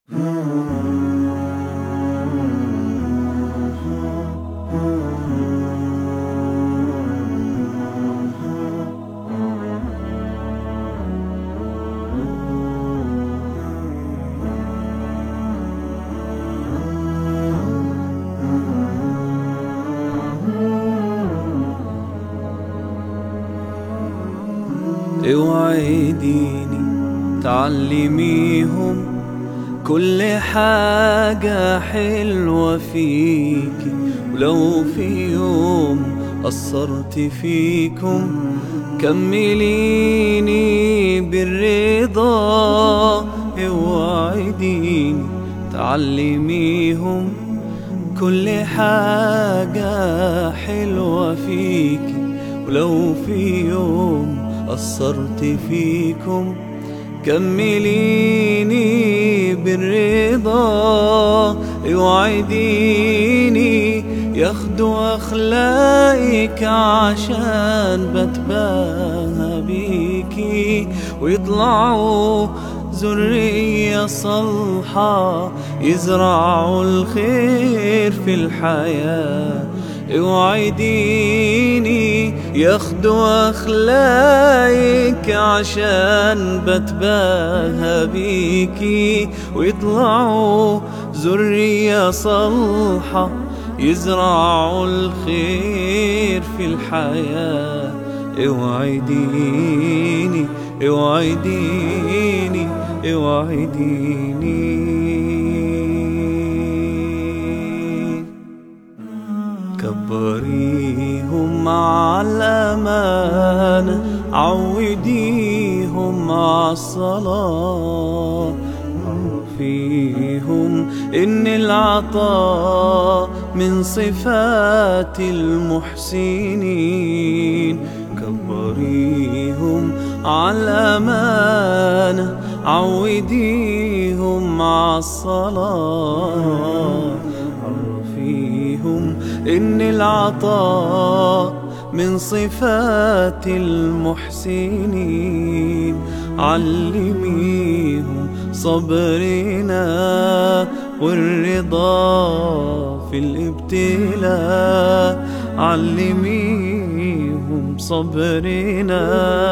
اوعديني تعلميهم كل حاجة حلوة فيكي ولو في يوم قصرت فيكم كمليني بالرضا اوعديني تعلميهم كل حاجة حلوة فيكي ولو في يوم قصرت فيكم كمليني بالرضا اوعديني ياخدوا اخلاقك عشان بتباهى بيكي ويطلعوا ذرية صالحة يزرعوا الخير في الحياة اوعديني ياخدوا اخلاقك عشان بتباهى بيكي ويطلعوا ذرية صالحة يزرعوا الخير في الحياة اوعديني اوعديني اوعديني كبريهم على الأمانة عوديهم على الصلاة عرفيهم إن العطاء من صفات المحسنين كبريهم على الأمانة عوديهم على الصلاة عرفيهم إن العطاء من صفات المحسنين علميهم صبرنا والرضا في الابتلاء علميهم صبرنا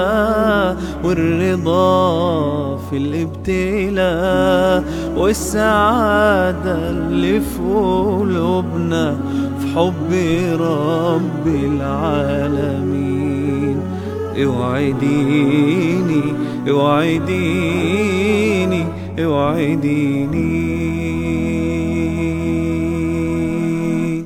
والرضا في الابتلاء والسعادة اللي في قلوبنا في حب رب العالمين اوعديني اوعديني اوعديني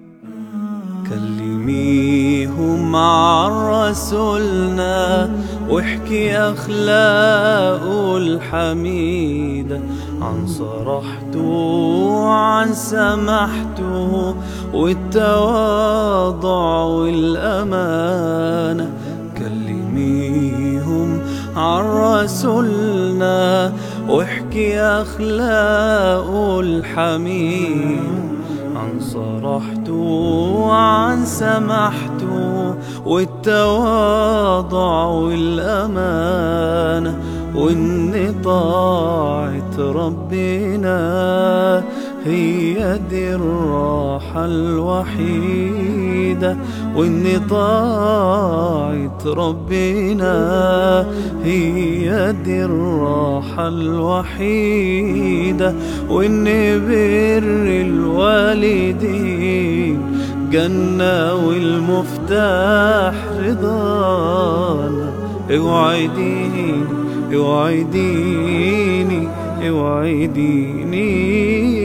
كلميهم عن رسولنا واحكي أخلاقه الحميدة عن صراحته وعن سماحته والتواضع والأمانة كلميهم عن رسولنا واحكي أخلاقه الحميدة عن صراحته وعن سماحته والتواضع والأمانة وإن طاعة ربنا هي دي الراحة الوحيدة وإن طاعة ربنا هي دي الراحة الوحيدة وإن بر الوالدين جنة والمفتاح رضانا اوعديني اوعديني اوعديني